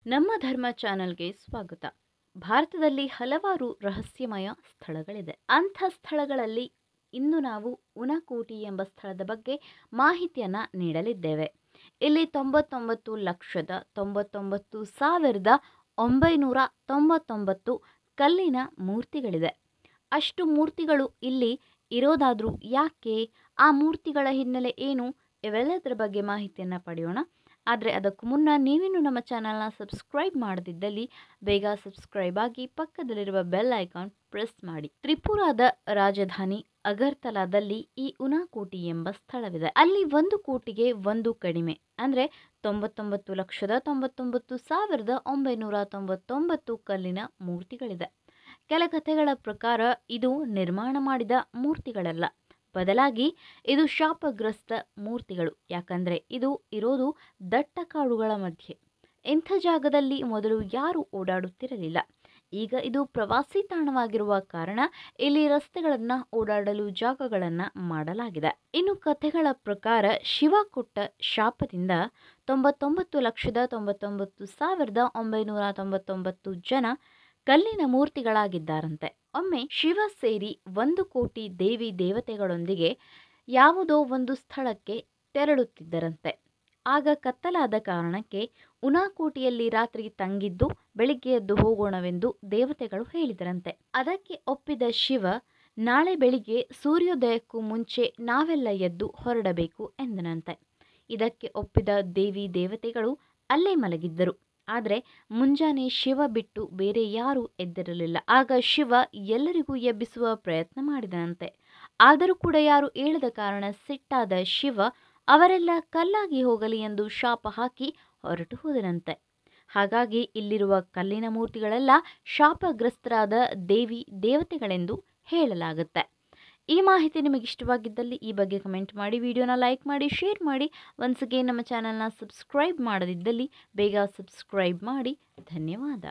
ನಮ್ಮ ಧರ್ಮ ಚಾನೆಲ್ಗೆ ಸ್ವಾಗತ ಭಾರತದಲ್ಲಿ ಹಲವಾರು ರಹಸ್ಯಮಯ ಸ್ಥಳಗಳಿದೆ ಅಂಥ ಸ್ಥಳಗಳಲ್ಲಿ ಇಂದು ನಾವು ಉನಕೋಟಿ ಎಂಬ ಸ್ಥಳದ ಬಗ್ಗೆ ಮಾಹಿತಿಯನ್ನು ನೀಡಲಿದ್ದೇವೆ ಇಲ್ಲಿ ತೊಂಬತ್ತೊಂಬತ್ತು ಲಕ್ಷದ ತೊಂಬತ್ತೊಂಬತ್ತು ಸಾವಿರದ ಒಂಬೈನೂರ ತೊಂಬತ್ತೊಂಬತ್ತು ಕಲ್ಲಿನ ಮೂರ್ತಿಗಳಿದೆ ಅಷ್ಟು ಮೂರ್ತಿಗಳು ಇಲ್ಲಿ ಇರೋದಾದರೂ ಯಾಕೆ ಆ ಮೂರ್ತಿಗಳ ಹಿನ್ನೆಲೆ ಏನು ಇವೆಲ್ಲದರ ಬಗ್ಗೆ ಮಾಹಿತಿಯನ್ನು ಪಡೆಯೋಣ ಆದರೆ ಅದಕ್ಕೂ ಮುನ್ನ ನೀವಿನ್ನೂ ನಮ್ಮ ಚಾನಲ್ನ ಸಬ್ಸ್ಕ್ರೈಬ್ ಮಾಡದಿದ್ದಲ್ಲಿ ಬೇಗ ಸಬ್ಸ್ಕ್ರೈಬ್ ಆಗಿ ಪಕ್ಕದಲ್ಲಿರುವ ಬೆಲ್ ಐಕಾನ್ ಪ್ರೆಸ್ ಮಾಡಿ ತ್ರಿಪುರಾದ ರಾಜಧಾನಿ ಅಗರ್ತಲಾದಲ್ಲಿ ಈ ಉನಾಕೋಟಿ ಎಂಬ ಸ್ಥಳವಿದೆ ಅಲ್ಲಿ ಒಂದು ಕೋಟಿಗೆ ಒಂದು ಕಡಿಮೆ ಅಂದರೆ ತೊಂಬತ್ತೊಂಬತ್ತು ಲಕ್ಷದ ತೊಂಬತ್ತೊಂಬತ್ತು ಸಾವಿರದ ಒಂಬೈನೂರ ತೊಂಬತ್ತೊಂಬತ್ತು ಕಲ್ಲಿನ ಮೂರ್ತಿಗಳಿದೆ ಕೆಲ ಕಥೆಗಳ ಪ್ರಕಾರ ಇದು ನಿರ್ಮಾಣ ಮಾಡಿದ ಮೂರ್ತಿಗಳಲ್ಲ ಬದಲಾಗಿ ಇದು ಶಾಪಗ್ರಸ್ತ ಮೂರ್ತಿಗಳು ಯಾಕಂದರೆ ಇದು ಇರೋದು ದಟ್ಟ ಕಾಡುಗಳ ಮಧ್ಯೆ ಇಂಥ ಜಾಗದಲ್ಲಿ ಮೊದಲು ಯಾರೂ ಓಡಾಡುತ್ತಿರಲಿಲ್ಲ ಈಗ ಇದು ಪ್ರವಾಸಿ ತಾಣವಾಗಿರುವ ಕಾರಣ ಇಲ್ಲಿ ರಸ್ತೆಗಳನ್ನು ಓಡಾಡಲು ಜಾಗಗಳನ್ನು ಮಾಡಲಾಗಿದೆ ಇನ್ನು ಕಥೆಗಳ ಪ್ರಕಾರ ಶಿವ ಕೊಟ್ಟ ಶಾಪದಿಂದ ತೊಂಬತ್ತೊಂಬತ್ತು ಲಕ್ಷದ ತೊಂಬತ್ತೊಂಬತ್ತು ಸಾವಿರದ ಒಂಬೈನೂರ ತೊಂಬತ್ತೊಂಬತ್ತು ಜನ ಕಲ್ಲಿನ ಮೂರ್ತಿಗಳಾಗಿದ್ದಾರಂತೆ ಒಮ್ಮೆ ಶಿವ ಸೇರಿ ಒಂದು ಕೋಟಿ ದೇವಿ ದೇವತೆಗಳೊಂದಿಗೆ ಯಾವುದೋ ಒಂದು ಸ್ಥಳಕ್ಕೆ ತೆರಳುತ್ತಿದ್ದರಂತೆ ಆಗ ಕತ್ತಲಾದ ಕಾರಣಕ್ಕೆ ಉನಾಕೋಟಿಯಲ್ಲಿ ರಾತ್ರಿ ತಂಗಿದ್ದು ಬೆಳಿಗ್ಗೆ ಎದ್ದು ಹೋಗೋಣವೆಂದು ದೇವತೆಗಳು ಹೇಳಿದರಂತೆ ಅದಕ್ಕೆ ಒಪ್ಪಿದ ಶಿವ ನಾಳೆ ಬೆಳಿಗ್ಗೆ ಸೂರ್ಯೋದಯಕ್ಕೂ ಮುಂಚೆ ನಾವೆಲ್ಲ ಎದ್ದು ಹೊರಡಬೇಕು ಎಂದನಂತೆ ಇದಕ್ಕೆ ಒಪ್ಪಿದ ದೇವಿ ದೇವತೆಗಳು ಅಲ್ಲೇ ಮಲಗಿದ್ದರು ಆದರೆ ಮುಂಜಾನೆ ಶಿವ ಬಿಟ್ಟು ಬೇರೆ ಯಾರೂ ಎದ್ದಿರಲಿಲ್ಲ ಆಗ ಶಿವ ಎಲ್ಲರಿಗೂ ಎಬ್ಬಿಸುವ ಪ್ರಯತ್ನ ಮಾಡಿದನಂತೆ ಆದರೂ ಕೂಡ ಯಾರು ಏಳದ ಕಾರಣ ಸಿಟ್ಟಾದ ಶಿವ ಅವರೆಲ್ಲ ಕಲ್ಲಾಗಿ ಹೋಗಲಿ ಎಂದು ಶಾಪ ಹಾಕಿ ಹೊರಟು ಹೋದನಂತೆ ಹಾಗಾಗಿ ಇಲ್ಲಿರುವ ಕಲ್ಲಿನ ಮೂರ್ತಿಗಳೆಲ್ಲ ಶಾಪಗ್ರಸ್ತರಾದ ದೇವಿ ದೇವತೆಗಳೆಂದು ಹೇಳಲಾಗುತ್ತೆ ಈ ಮಾಹಿತಿ ನಿಮಗೆ ಇಷ್ಟವಾಗಿದ್ದಲ್ಲಿ ಈ ಬಗ್ಗೆ ಕಮೆಂಟ್ ಮಾಡಿ ವಿಡಿಯೋನ ಲೈಕ್ ಮಾಡಿ ಶೇರ್ ಮಾಡಿ ಒನ್ಸ್ ಅಗೇನ್ ನಮ್ಮ ಚಾನಲ್ನ ಸಬ್ಸ್ಕ್ರೈಬ್ ಮಾಡದಿದ್ದಲ್ಲಿ ಬೇಗ ಸಬ್ಸ್ಕ್ರೈಬ್ ಮಾಡಿ ಧನ್ಯವಾದ